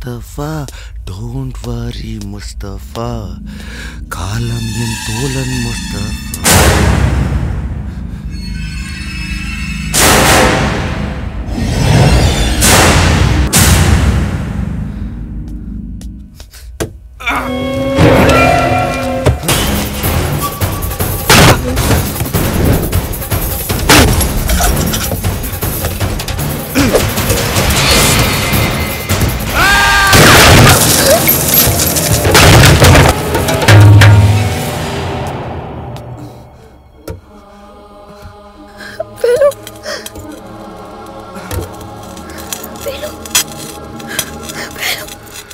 Mustafa don't worry Mustafa காலம் என் தோழன் முஸ்தபா வேலு வேலு வேலு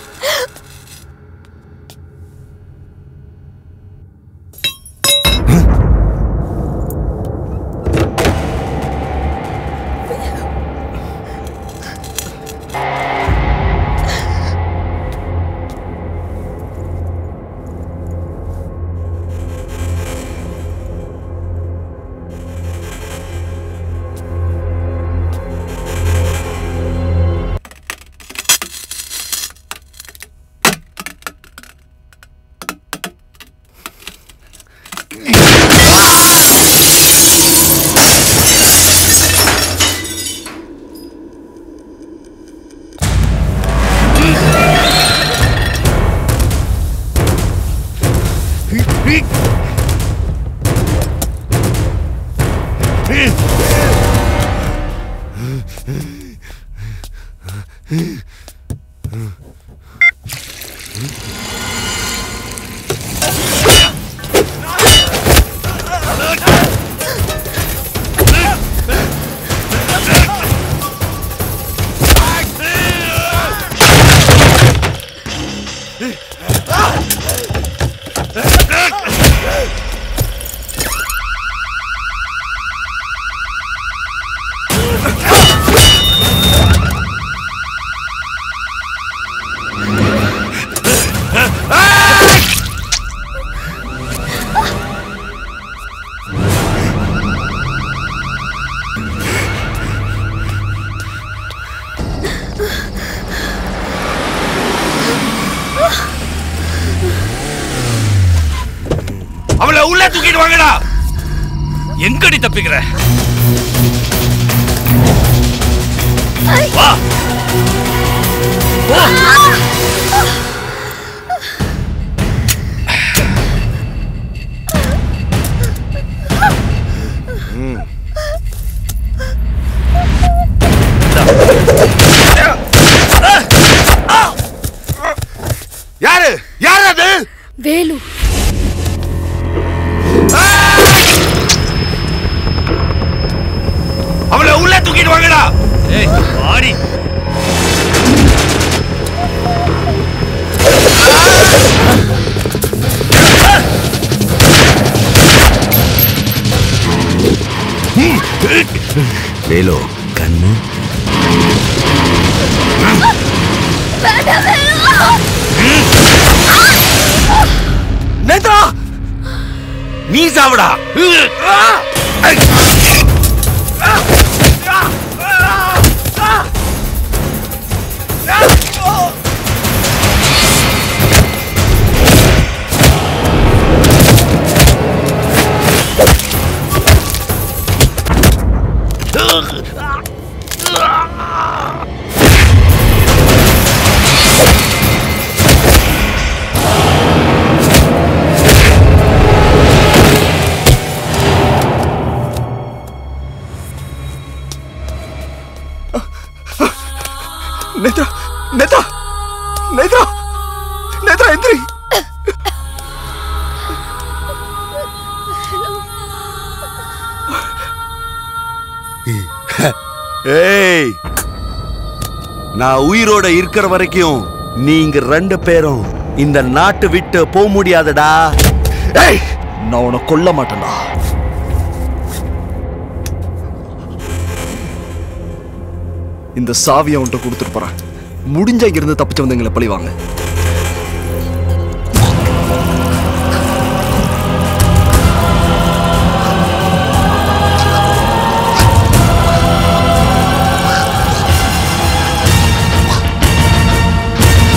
அவளை உள்ள தூக்கிட்டு வாங்கடா எங்கடி தப்பிக்கிற வா போ. யாரு யாரு அது வேலு அவளை உள்ள தூக்கிட்டு வாங்கடா ஏய் வாடி வேலு கண்ணு வேண்டாம் வேலு நேத்ரா நீ சாவடா நேத்ரா நேத்ரா நேத்ரா நேத்ரா எந்திரி ஏய் நான் உயிரோட இருக்கிற வரைக்கும் நீங்க ரெண்டு பேரும் இந்த நாட்டு விட்டு போக முடியாதடா ஏய் நான் உன்னை கொல்ல மாட்டேன்டா இந்த சாவியை அவன்கிட்ட கொடுத்துட்டு போறேன் முடிஞ்ச இங்கிருந்து தப்பிச்சு வந்து எங்களை பழிவாங்க Velu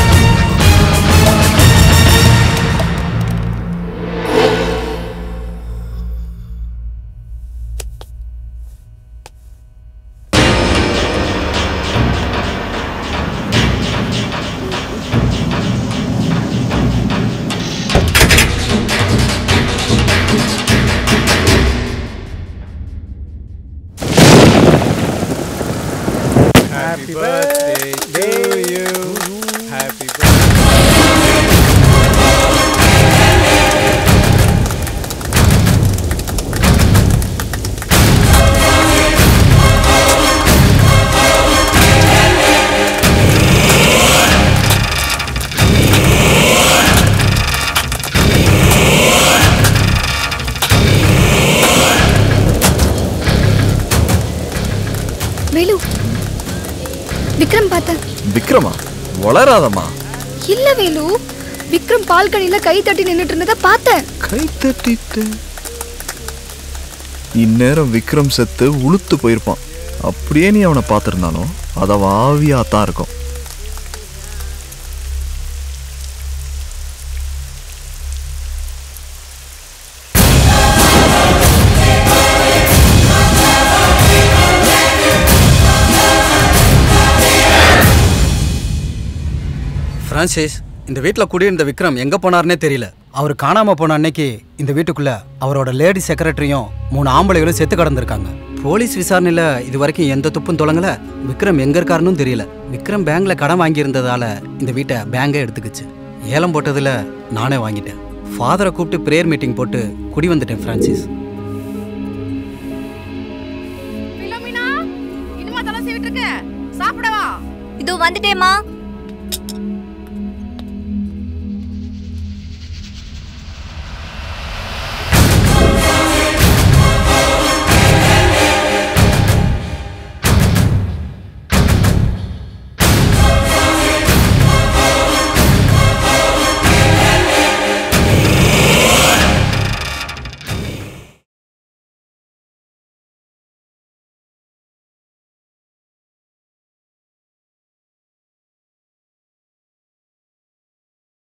Happy birthday to you. Happy birthday. Velu Vikram பார்த்தேன் விக்ரமா வளராதம்மா இல்ல வேலு விக்ரம் பால்கனில கை தட்டி நின்னுட்டு இருந்ததை பார்த்தேன் கை தட்டிட்டு இந்நேரம் விக்ரம் செத்து உளுத்து போயிருப்பான் அப்படியே நீ அவனை பார்த்துருந்தாலும் அது அவன் ஆவியா தான் இருக்கும் பிரான்சிஸ் இந்த வீட்டில் குடியிருந்த விக்ரம் எங்கே போனார்னே தெரியல அவர் காணாமல் போன அன்னைக்கு இந்த வீட்டுக்குள்ள அவரோட லேடி செக்ரட்டரியும் மூணு ஆம்பளைகளும் செத்து கடந்திருக்காங்க போலீஸ் விசாரணையில் இது வரைக்கும் எந்த துப்பும் தொடங்கல விக்ரம் எங்கே இருக்காருன்னு தெரியல விக்ரம் பேங்க்ல கடன் வாங்கியிருந்ததால இந்த வீட்டை பேங்கே எடுத்துக்கிச்சு ஏலம் போட்டதில் நானே வாங்கிட்டேன் ஃபாதரை கூப்பிட்டு ப்ரேயர் மீட்டிங் போட்டு குடி வந்துட்டேன் பிரான்சிஸ் பிலோமினா இன்னுமா தலை சீவிட்டு இருக்க சாப்பிடவா இதோ வந்துட்டேம்மா